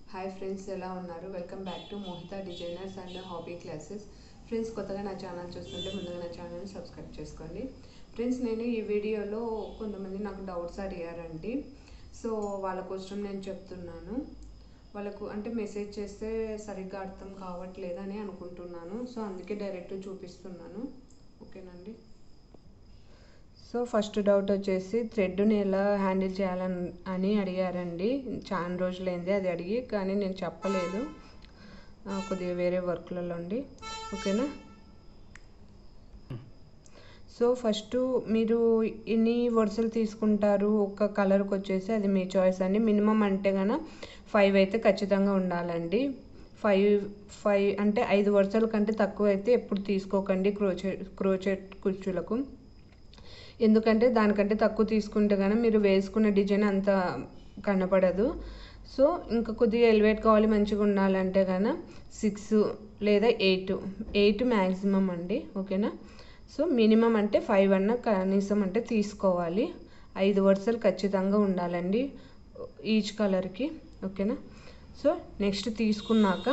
hi friends ఎలా ఉన్నారు welcome back to Mohita designers and hobby classes friends కొత్తగా నా ఛానల్ చూస్తుంటే ముందుగా నా ఛానల్ని సబ్స్క్రైబ్ చేసుకోండి ఫ్రెండ్స్ నేను ఈ వీడియోలో కొంతమంది నాకు డౌట్స్ అడిగారండి సో వాళ్ళ కోసం నేను చెప్తున్నాను వాళ్ళకు అంటే మెసేజ్ చేస్తే సరిగ్గా అర్థం కావట్లేదని అనుకుంటున్నాను సో అందుకే డైరెక్ట్ చూపిస్తున్నాను ఓకేనండి సో ఫస్ట్ డౌట్ వచ్చేసి థ్రెడ్ని ఎలా హ్యాండిల్ చేయాలని అని అడిగారండి చాలా రోజులైంది అది అడిగి కానీ నేను చెప్పలేదు ఆ, కొద్దిగా వేరే వర్క్లలో ఉండి ఓకేనా సో ఫస్ట్ మీరు ఎన్ని వరుసలు తీసుకుంటారు ఒక కలర్కి వచ్చేసి అది మీ చాయిస్ అండి మినిమం అంటే కన ఫైవ్ అయితే ఖచ్చితంగా ఉండాలండి ఫైవ్ ఫైవ్ అంటే ఐదు వరుసల కంటే తక్కువ అయితే ఎప్పుడు తీసుకోకండి క్రోచె క్రోచెట్ కుర్చీలకు ఎందుకంటే దానికంటే తక్కువ తీసుకుంటే కానీ మీరు వేసుకున్న డిజైన్ అంత కనపడదు సో ఇంకా కొద్దిగా ఎలివేట్ కావాలి మంచిగా ఉండాలంటే కన్నా సిక్స్ లేదా ఎయిట్ ఎయిట్ మ్యాక్సిమం అండి ఓకేనా సో మినిమం అంటే ఫైవ్ అన్న కనీసం అంటే తీసుకోవాలి ఐదు వరుసలు ఖచ్చితంగా ఉండాలండి ఈచ్ కలర్కి ఓకేనా సో నెక్స్ట్ తీసుకున్నాక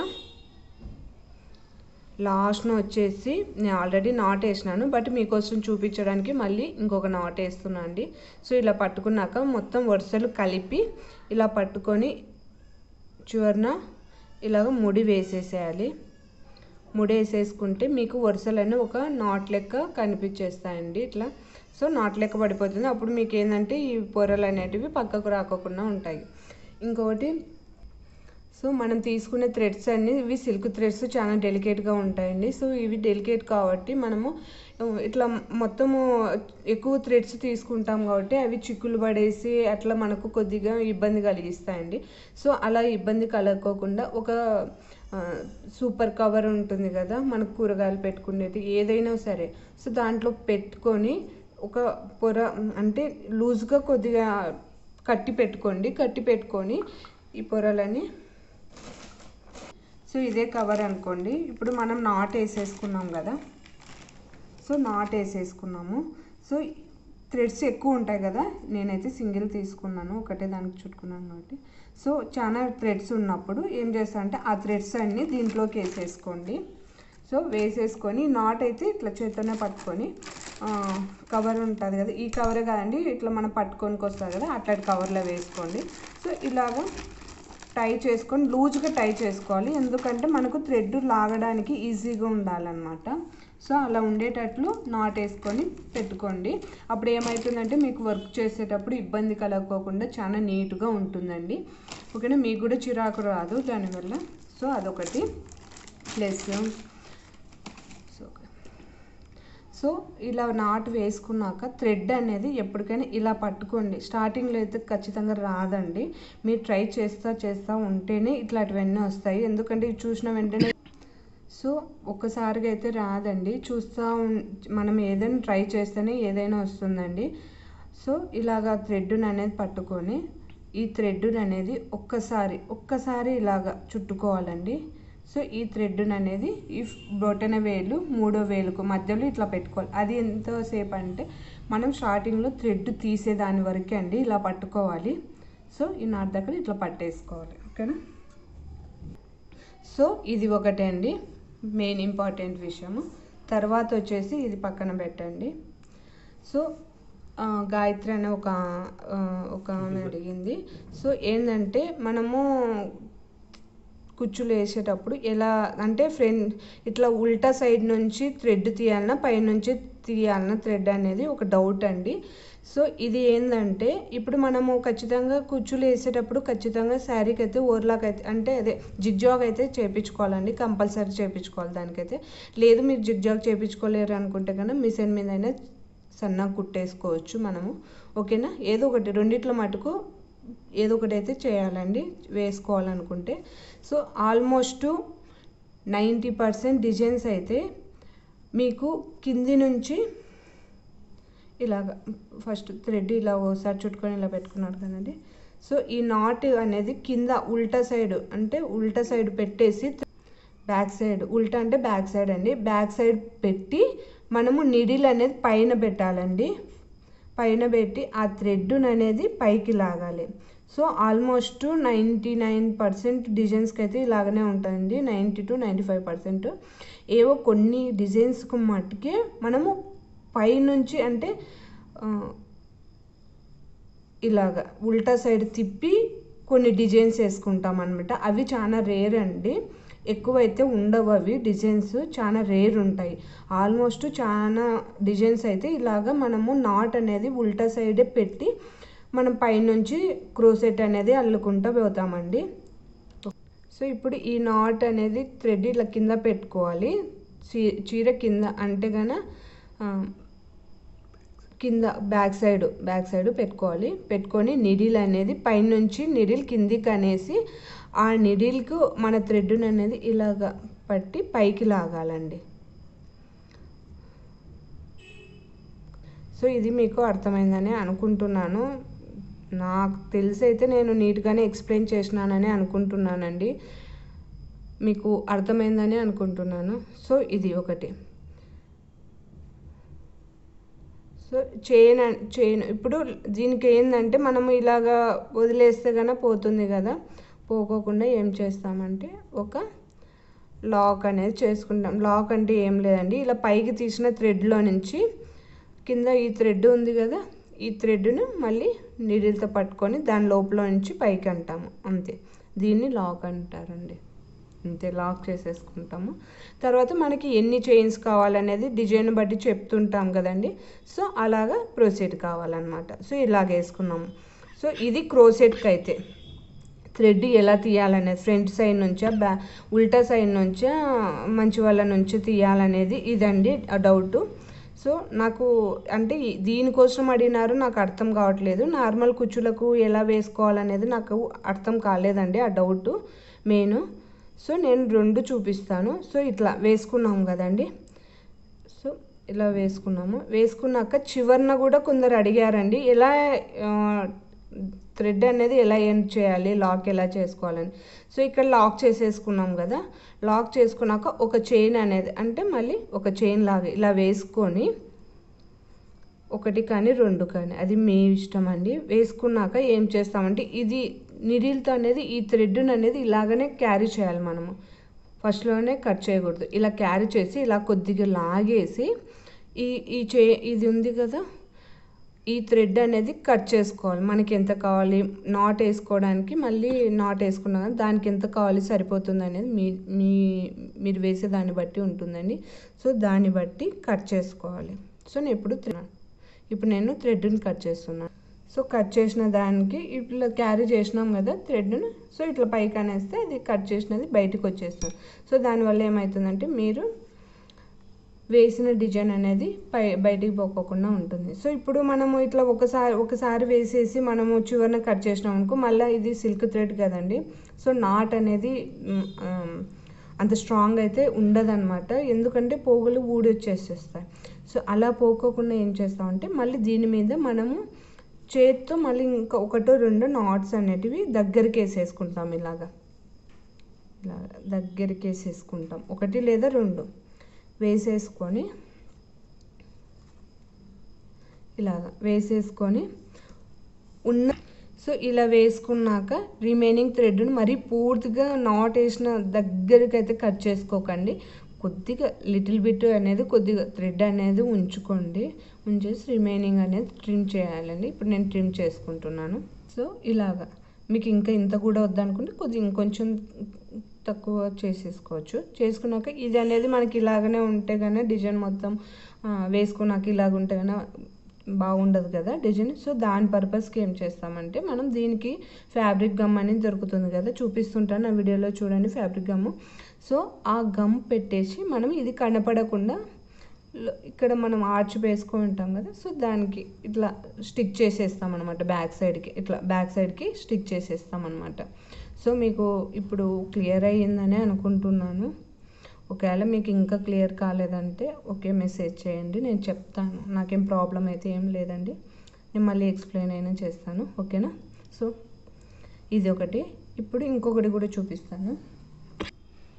లాస్ట్ను వచ్చేసి నేను ఆల్రెడీ నాట్ వేసినాను బట్ మీకోసం చూపించడానికి మళ్ళీ ఇంకొక నాట్ వేస్తున్నాను అండి సో ఇలా పట్టుకున్నాక మొత్తం వరుసలు కలిపి ఇలా పట్టుకొని చివరిన ఇలాగ ముడి వేసేసేయాలి ముడి వేసేసుకుంటే మీకు వరుసలన్నీ ఒక నాట్ లెక్క కనిపించేస్తాయండి ఇట్లా సో నాట్ లెక్క పడిపోతుంది అప్పుడు మీకు ఏంటంటే ఈ పొరలు అనేటివి పక్కకు రాకోకుండా ఉంటాయి ఇంకొకటి సో మనం తీసుకునే థ్రెడ్స్ అన్ని ఇవి సిల్క్ థ్రెడ్స్ చాలా డెలికేట్గా ఉంటాయండి సో ఇవి డెలికేట్ కాబట్టి మనము ఇట్లా మొత్తము ఎక్కువ థ్రెడ్స్ తీసుకుంటాం కాబట్టి అవి చిక్కులు పడేసి అట్లా మనకు కొద్దిగా ఇబ్బంది కలిగిస్తాయండి సో అలా ఇబ్బంది కలగకోకుండా ఒక సూపర్ కవర్ ఉంటుంది కదా మనకు కూరగాయలు పెట్టుకునేది ఏదైనా సరే సో దాంట్లో పెట్టుకొని ఒక పొర అంటే లూజ్గా కొద్దిగా కట్టి పెట్టుకోండి కట్టి పెట్టుకొని ఈ పొరలని సో ఇదే కవర్ అనుకోండి ఇప్పుడు మనం నాట్ వేసేసుకున్నాం కదా సో నాట్ వేసేసుకున్నాము సో థ్రెడ్స్ ఎక్కువ ఉంటాయి కదా నేనైతే సింగిల్ తీసుకున్నాను ఒకటే దానికి చుట్టుకున్నాను కాబట్టి సో చాలా థ్రెడ్స్ ఉన్నప్పుడు ఏం చేస్తానంటే ఆ థ్రెడ్స్ అన్నీ దీంట్లోకి వేసేసుకోండి సో వేసేసుకొని నాట్ అయితే ఇట్లా చేతనే పట్టుకొని కవర్ ఉంటుంది కదా ఈ కవరే కదండి ఇట్లా మనం పట్టుకోనికి వస్తుంది కదా అట్లాంటి కవర్లో వేసుకోండి సో ఇలాగా టై చేసుకొని లూజ్గా టై చేసుకోవాలి ఎందుకంటే మనకు థ్రెడ్ లాగడానికి ఈజీగా ఉండాలన్నమాట సో అలా ఉండేటట్లు నాట్ వేసుకొని పెట్టుకోండి అప్పుడు ఏమవుతుందంటే మీకు వర్క్ చేసేటప్పుడు ఇబ్బంది కలగకోకుండా చాలా నీట్గా ఉంటుందండి ఓకేనా మీకు కూడా చిరాకు రాదు దానివల్ల సో అదొకటి ప్లస్ సో సో ఇలా నాటు వేసుకున్నాక థ్రెడ్ అనేది ఎప్పటికైనా ఇలా పట్టుకోండి స్టార్టింగ్లో అయితే ఖచ్చితంగా రాదండి మీరు ట్రై చేస్తా చేస్తూ ఉంటేనే ఇట్లాంటివన్నీ వస్తాయి ఎందుకంటే ఇవి చూసిన వెంటనే సో ఒక్కసారిగా అయితే రాదండి చూస్తూ మనం ఏదైనా ట్రై చేస్తేనే ఏదైనా వస్తుందండి సో ఇలాగా థ్రెడ్ని అనేది పట్టుకొని ఈ థ్రెడ్ని అనేది ఒక్కసారి ఒక్కసారి ఇలాగా చుట్టుకోవాలండి సో ఈ థ్రెడ్ని అనేది ఈ బొటన వేలు మూడో వేలుకు మధ్యలో ఇట్లా పెట్టుకోవాలి అది ఎంతసేపు అంటే మనం స్టార్టింగ్లో థ్రెడ్ తీసేదాని వరకే అండి ఇలా పట్టుకోవాలి సో ఈ నాట్ దగ్గర ఇట్లా పట్టేసుకోవాలి ఓకేనా సో ఇది ఒకటే అండి మెయిన్ ఇంపార్టెంట్ విషయము తర్వాత వచ్చేసి ఇది పక్కన పెట్టండి సో గాయత్రి అనే ఒక ఒక ఆమె అడిగింది సో ఏంటంటే మనము కుచ్చులు వేసేటప్పుడు ఎలా అంటే ఫ్రెండ్ ఇట్లా ఉల్టా సైడ్ నుంచి థ్రెడ్ తీయాలన్నా పైనుంచి తీయాలన్నా థ్రెడ్ అనేది ఒక డౌట్ అండి సో ఇది ఏంటంటే ఇప్పుడు మనము ఖచ్చితంగా కుచ్చులు వేసేటప్పుడు ఖచ్చితంగా శారీకి అయితే ఓర్లాక్ అయితే అంటే అదే జిగ్జాగ్ అయితే చేయించుకోవాలండి కంపల్సరీ చేయించుకోవాలి దానికైతే లేదు మీరు జిగ్జాగ్ చేయించుకోలేరు అనుకుంటే కన్నా మిషన్ మీద అయినా సన్నగా కుట్టేసుకోవచ్చు మనము ఓకేనా ఏదో ఒకటి రెండిట్లో మటుకు ఏదో ఒకటి అయితే చేయాలండి వేసుకోవాలనుకుంటే so almost ninety percent designs అయితే మీకు కింది నుంచి ఇలాగ ఫస్ట్ థ్రెడ్ ఇలా ఓసారి చుట్టుకొని ఇలా పెట్టుకున్నాడు కదండి సో ఈ నాట్ అనేది కింద ఉల్టా సైడ్ అంటే ఉల్టా సైడ్ పెట్టేసి బ్యాక్ సైడ్ ఉల్టా అంటే బ్యాక్ సైడ్ అండి బ్యాక్ సైడ్ పెట్టి మనము నిడిల్ అనేది పైన పెట్టాలండి పైన పెట్టి ఆ థ్రెడ్ అనేది పైకి లాగాలి so almost ninety nine percent డిజైన్స్కి అయితే ఇలాగనే ఉంటుందండి ninety to ninety five percent ఏవో కొన్ని డిజైన్స్కి మట్టుకే మనము పైనుంచి అంటే ఆ, ఇలాగ ఉల్టా సైడ్ తిప్పి కొన్ని డిజైన్స్ వేసుకుంటాం అనమాట అవి చాలా రేర్ అండి ఎక్కువైతే ఉండవు అవి డిజైన్స్ చాలా రేర్ ఉంటాయి ఆల్మోస్ట్ చాలా డిజైన్స్ అయితే ఇలాగ మనము నాట్ అనేది ఉల్టా సైడే పెట్టి మనం పైనుంచి క్రోసెట్ అనేది అల్లుకుంటూ పోతామండి సో ఇప్పుడు ఈ నాట్ అనేది థ్రెడ్ ఇలా కింద పెట్టుకోవాలి చీ- చీర కింద అంటే గన ఆ, కింద బ్యాక్ సైడ్ బ్యాక్ సైడ్ పెట్టుకోవాలి పెట్టుకొని నిడిల్ అనేది పైనుంచి నిడిల్ కిందికి అనేసి ఆ నిడిల్కు మన థ్రెడ్ని అనేది ఇలాగ పట్టి పైకి లాగాలండి సో ఇది మీకు అర్థమైందని అనుకుంటున్నాను నాకు తెలిసి అయితే నేను నీట్గానే ఎక్స్ప్లెయిన్ చేసినానని అనుకుంటున్నానండి మీకు అర్థమైందని అనుకుంటున్నాను సో ఇది ఒకటి సో చైన్ అన్- చైన్ ఇప్పుడు దీనికి ఏంటంటే మనం ఇలాగా వదిలేస్తే కనుక పోతుంది కదా పోకోకుండా ఏం చేస్తామంటే ఒక లాక్ అనేది చేసుకుంటాం లాక్ అంటే ఏం లేదండి ఇలా పైకి తీసిన థ్రెడ్లో నుంచి కింద ఈ థ్రెడ్ ఉంది కదా ఈ థ్రెడ్ను మళ్ళీ నీడిల్తో పట్టుకొని దాని లోపల నుంచి పైకి అంటాము అంతే దీన్ని లాక్ అంటారండి అంతే లాక్ చేసేసుకుంటాము తర్వాత మనకి ఎన్ని చైన్స్ కావాలనేది డిజైన్ బట్టి చెప్తుంటాం కదండి సో అలాగా ప్రొసీడ్ కావాలన్నమాట సో ఇలాగ వేసుకున్నాము సో ఇది క్రోసెట్కి అయితే థ్రెడ్ ఎలా తీయాలనేది ఫ్రంట్ సైడ్ నుంచా బ్యా ఉల్టా సైడ్ నుంచా మంచి వాళ్ళ నుంచి తీయాలనేది ఇదండి ఆ డౌట్ సో నాకు అంటే ఈ- దీనికోసం అడిగినారు నాకు అర్థం కావట్లేదు నార్మల్ కుచ్చులకు ఎలా వేసుకోవాలనేది నాకు అర్థం కాలేదండి ఆ డౌట్ మెయిన్ సో నేను రెండు చూపిస్తాను సో ఇట్లా వేసుకున్నాం కదండి సో ఇలా వేసుకున్నాము వేసుకున్నాక చివరన కూడా కొందరు అడిగారండి ఎలా థ్రెడ్ అనేది ఎలా ఎండ్ చేయాలి లాక్ ఎలా చేసుకోవాలని సో ఇక్కడ లాక్ చేసేసుకున్నాం కదా లాక్ చేసుకున్నాక ఒక చైన్ అనేది అంటే మళ్ళీ ఒక చైన్ లాగా ఇలా వేసుకొని ఒకటి కానీ రెండు కానీ అది మీ ఇష్టం అండి వేసుకున్నాక ఏం చేస్తామంటే ఇది నిడిల్తో అనేది ఈ థ్రెడ్ అనేది ఇలాగనే క్యారీ చేయాలి మనము ఫస్ట్లోనే కట్ చేయకూడదు ఇలా క్యారీ చేసి ఇలా కొద్దిగా లాగేసి ఈ ఈ చే ఇది ఉంది కదా ఈ థ్రెడ్ అనేది కట్ చేసుకోవాలి మనకి ఎంత కావాలి నాట్ వేసుకోవడానికి మళ్ళీ నాట్ వేసుకున్నాం కదా దానికి ఎంత కావాలి సరిపోతుంది అనేది మీ మీ మీరు వేసే దాన్ని బట్టి ఉంటుందండి సో దాన్ని బట్టి కట్ చేసుకోవాలి సో నేను ఇప్పుడు థ్రెడ్ ఇప్పుడు నేను థ్రెడ్ని కట్ చేస్తున్నాను సో కట్ చేసిన దానికి ఇట్లా క్యారీ చేసినాం కదా థ్రెడ్ను సో ఇట్లా పైకి అనేస్తే అది కట్ చేసినది బయటకు వచ్చేస్తుంది సో దానివల్ల ఏమవుతుందంటే మీరు వేసిన డిజైన్ అనేది పై బయటికి పోకోకుండా ఉంటుంది సో ఇప్పుడు మనము ఇట్లా ఒకసారి ఒకసారి వేసేసి మనము చివరన కట్ చేసినాం అనుకో మళ్ళీ ఇది సిల్క్ థ్రెడ్ కదండి సో నాట్ అనేది మ్, ఆ, అంత స్ట్రాంగ్ అయితే ఉండదన్నమాట ఎందుకంటే పోగులు ఊడి వచ్చేసేస్తాయి సో అలా పోకోకుండా ఏం చేస్తామంటే మళ్ళీ దీని మీద మనము చేత్తో మళ్ళీ ఇంకా ఒకటో రెండో నాట్స్ అనేటివి దగ్గరికి వేసేసుకుంటాం ఇలాగా ఇలా దగ్గరికి వేసేసుకుంటాం ఒకటి లేదా రెండు వేసేసుకొని ఇలాగా వేసేసుకొని ఉన్న సో ఇలా వేసుకున్నాక రిమైనింగ్ థ్రెడ్ని మరీ పూర్తిగా నాట్ వేసిన దగ్గరికి అయితే కట్ చేసుకోకండి కొద్దిగా లిటిల్ బిట్ అనేది కొద్దిగా థ్రెడ్ అనేది ఉంచుకోండి ఉంచేసి రిమైనింగ్ అనేది ట్రిమ్ చేయాలండి ఇప్పుడు నేను ట్రిమ్ చేసుకుంటున్నాను సో ఇలాగా మీకు ఇంకా ఇంత కూడా వద్దనుకుంటే కొద్దిగా ఇంకొంచెం తక్కువ చేసేసుకోవచ్చు చేసుకున్నాక ఇది అనేది మనకి ఇలాగనే ఉంటే కానీ డిజైన్ మొత్తం ఆ, వేసుకున్నాక ఇలాగ ఉంటే కానీ బాగుండదు కదా డిజైన్ సో దాని పర్పస్కి ఏం చేస్తామంటే మనం దీనికి ఫ్యాబ్రిక్ గమ్ అనేది దొరుకుతుంది కదా చూపిస్తుంటాను ఆ వీడియోలో చూడండి ఫ్యాబ్రిక్ గమ్ సో ఆ గమ్ పెట్టేసి మనం ఇది కనపడకుండా లో- ఇక్కడ మనం ఆర్చ్ వేసుకొని ఉంటాం కదా సో దానికి ఇట్లా స్టిక్ చేసేస్తాం అనమాట బ్యాక్ సైడ్కి ఇట్లా బ్యాక్ సైడ్కి స్టిక్ చేసేస్తాం అనమాట సో మీకు ఇప్పుడు క్లియర్ అయ్యిందని అనుకుంటున్నాను ఒకవేళ మీకు ఇంకా క్లియర్ కాలేదంటే ఒకే మెసేజ్ చేయండి నేను చెప్తాను నాకేం ప్రాబ్లం అయితే ఏం లేదండి నేను మళ్ళీ ఎక్స్ప్లెయిన్ అయినా చేస్తాను ఓకేనా సో ఇది ఒకటి ఇప్పుడు ఇంకొకటి కూడా చూపిస్తాను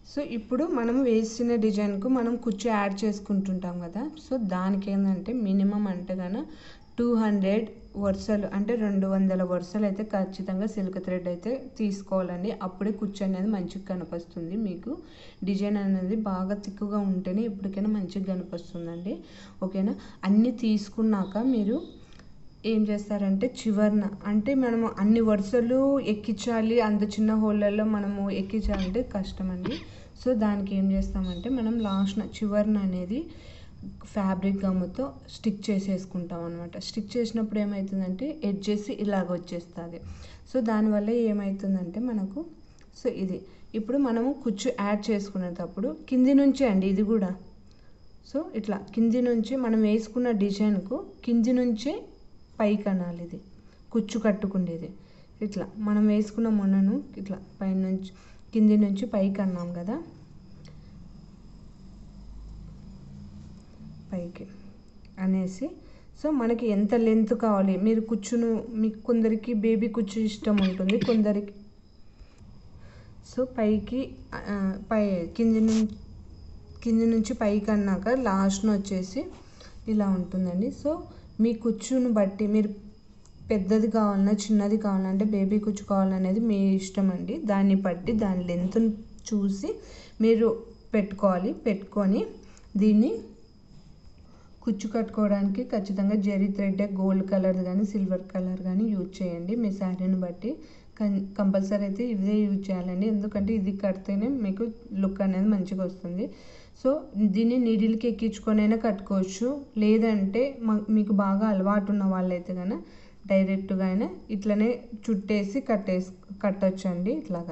సో ఇప్పుడు మనం వేసిన డిజైన్కు మనం కుచ్చు యాడ్ చేసుకుంటుంటాం కదా సో దానికి ఏంటంటే మినిమం అంటే కనుక టూ హండ్రెడ్ వరుసలు అంటే రెండు వందల వరుసలు అయితే ఖచ్చితంగా సిల్క్ థ్రెడ్ అయితే తీసుకోవాలండి అప్పుడే కుచ్చు అనేది మంచిగా కనిపిస్తుంది మీకు డిజైన్ అనేది బాగా తిక్కుగా ఉంటేనే ఎప్పటికైనా మంచిగా కనిపిస్తుందండి ఓకేనా అన్నీ తీసుకున్నాక మీరు ఏం చేస్తారంటే చివరన అంటే మనము అన్ని వరుసలు ఎక్కించాలి అంత చిన్న హోళ్ళల్లో మనము ఎక్కించాలంటే కష్టం అండి సో దానికి ఏం చేస్తామంటే మనం లాస్ట్న చివరన అనేది ఫ్యాబ్రిక్ గమ్ముతో స్టిక్ చేసేసుకుంటాం అనమాట స్టిక్ చేసినప్పుడు ఏమవుతుందంటే ఎడ్జెస్ ఇలాగ వచ్చేస్తుంది సో దానివల్ల ఏమవుతుందంటే మనకు సో ఇది ఇప్పుడు మనము కుచ్చు యాడ్ చేసుకునేటప్పుడు కింది నుంచి అండి ఇది కూడా సో ఇట్లా కింది నుంచి మనం వేసుకున్న డిజైన్కు కింది నుంచే పైకి అనాలి ఇది కుచ్చు కట్టుకుండేది ఇట్లా మనం వేసుకున్న మొన్నను ఇట్లా పైనుంచి కింది నుంచి పైకి అన్నాం కదా పైకి అనేసి సో మనకి ఎంత లెంత్ కావాలి మీరు కుచ్చును మీకు కొందరికి బేబీ కుచ్చు ఇష్టం ఉంటుంది కొందరికి సో పైకి ఆ, పై కింది నుంచి కింది నుంచి పైకి అన్నాక లాస్ట్ను వచ్చేసి ఇలా ఉంటుందండి సో మీ కుచ్చును బట్టి మీరు పెద్దది కావాలన్నా చిన్నది కావాలంటే బేబీ కుచ్చు కావాలనేది మీ ఇష్టం అండి దాన్ని బట్టి దాని లెంత్ను చూసి మీరు పెట్టుకోవాలి పెట్టుకొని దీన్ని కుచ్చు కట్టుకోవడానికి ఖచ్చితంగా జెరీ థ్రెడ్ గోల్డ్ కలర్ కానీ సిల్వర్ కలర్ కానీ యూజ్ చేయండి మీ శారీని బట్టి కం- కంపల్సరీ అయితే ఇదే యూజ్ చేయాలండి ఎందుకంటే ఇది కడితేనే మీకు లుక్ అనేది మంచిగా వస్తుంది సో దీన్ని నీడిల్కి ఎక్కించుకొనైనా కట్టుకోవచ్చు లేదంటే మా- మీకు బాగా అలవాటు ఉన్న వాళ్ళైతే కనుక డైరెక్ట్గా అయినా ఇట్లనే చుట్టేసి కట్టేసి కట్టొచ్చండి ఇట్లాగా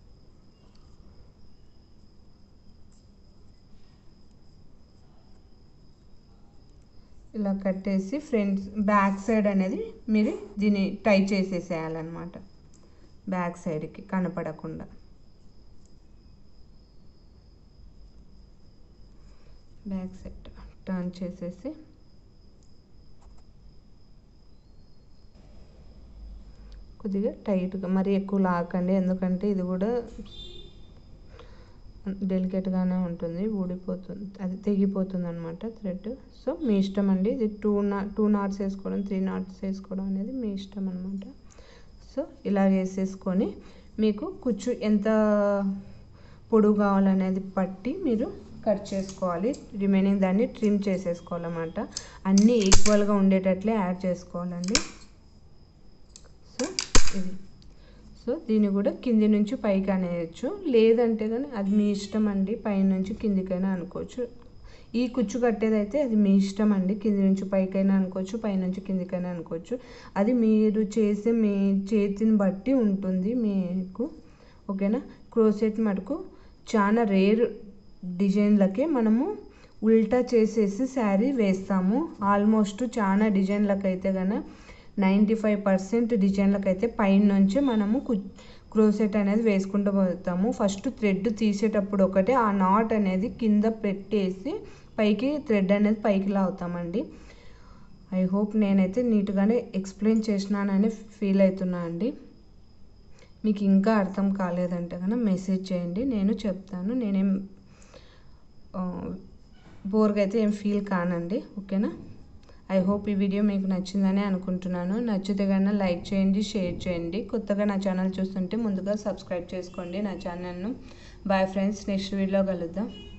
ఇలా కట్టేసి ఫ్రంట్ బ్యాక్ సైడ్ అనేది మీరు దీన్ని టై చేసేసేయాలన్నమాట బ్యాక్ సైడ్కి కనపడకుండా బ్యాక్ సైడ్ టర్న్ చేసేసి కొద్దిగా టైట్గా మరి ఎక్కువ లాకండి ఎందుకంటే ఇది కూడా డెలికేట్గానే ఉంటుంది ఊడిపోతుంది అది తెగిపోతుంది అనమాట థ్రెడ్ సో మీ ఇష్టం అండి ఇది టూ నా టూ నాట్స్ వేసుకోవడం త్రీ నాట్స్ వేసుకోవడం అనేది మీ ఇష్టం అనమాట సో ఇలా వేసేసుకొని మీకు కుచ్చు ఎంత పొడుగు కావాలనేది పట్టి మీరు కట్ చేసుకోవాలి రిమైనింగ్ దాన్ని ట్రిమ్ చేసేసుకోవాలన్నమాట అన్నీ ఈక్వల్గా ఉండేటట్లే యాడ్ చేసుకోవాలండి సో ఇది సో దీన్ని కూడా కింది నుంచి పైకి అనేయచ్చు లేదంటే కానీ అది మీ ఇష్టం అండి పైనుంచి కిందికైనా అనుకోవచ్చు ఈ కుచ్చు కట్టేదైతే అది మీ ఇష్టం అండి కింది నుంచి పైకైనా అనుకోవచ్చు పైనుంచి కిందికైనా అనుకోవచ్చు అది మీరు చేసే మీ చేతిని బట్టి ఉంటుంది మీకు ఓకేనా క్రోసెట్ మటుకు చాలా రేర్ డిజైన్లకే మనము ఉల్టా చేసేసి శారీ వేస్తాము ఆల్మోస్ట్ చాలా డిజైన్లకు అయితే కనుక నైంటీ ఫైవ్ పర్సెంట్ డిజైన్లకు అయితే పైన నుంచే మనము కు క్రోసెట్ అనేది వేసుకుంటూ పోతాము ఫస్ట్ థ్రెడ్ తీసేటప్పుడు ఒకటే ఆ నాట్ అనేది కింద పెట్టేసి పైకి థ్రెడ్ అనేది పైకి లాగుతామండి ఐ హోప్ నేనైతే నీట్గానే ఎక్స్ప్లెయిన్ చేసినానని ఫీల్ అవుతున్నా అండి మీకు ఇంకా అర్థం కాలేదంటే కనుక మెసేజ్ చేయండి నేను చెప్తాను నేనేం బోర్గా అయితే ఏం ఫీల్ కానండి ఓకేనా ఐ హోప్ ఈ వీడియో మీకు నచ్చిందని అనుకుంటున్నాను నచ్చితే కన్నా లైక్ చేయండి షేర్ చేయండి కొత్తగా నా ఛానల్ చూస్తుంటే ముందుగా సబ్స్క్రైబ్ చేసుకోండి నా ఛానల్ను బాయ్ ఫ్రెండ్స్ నెక్స్ట్ వీడియోలో కలుద్దాం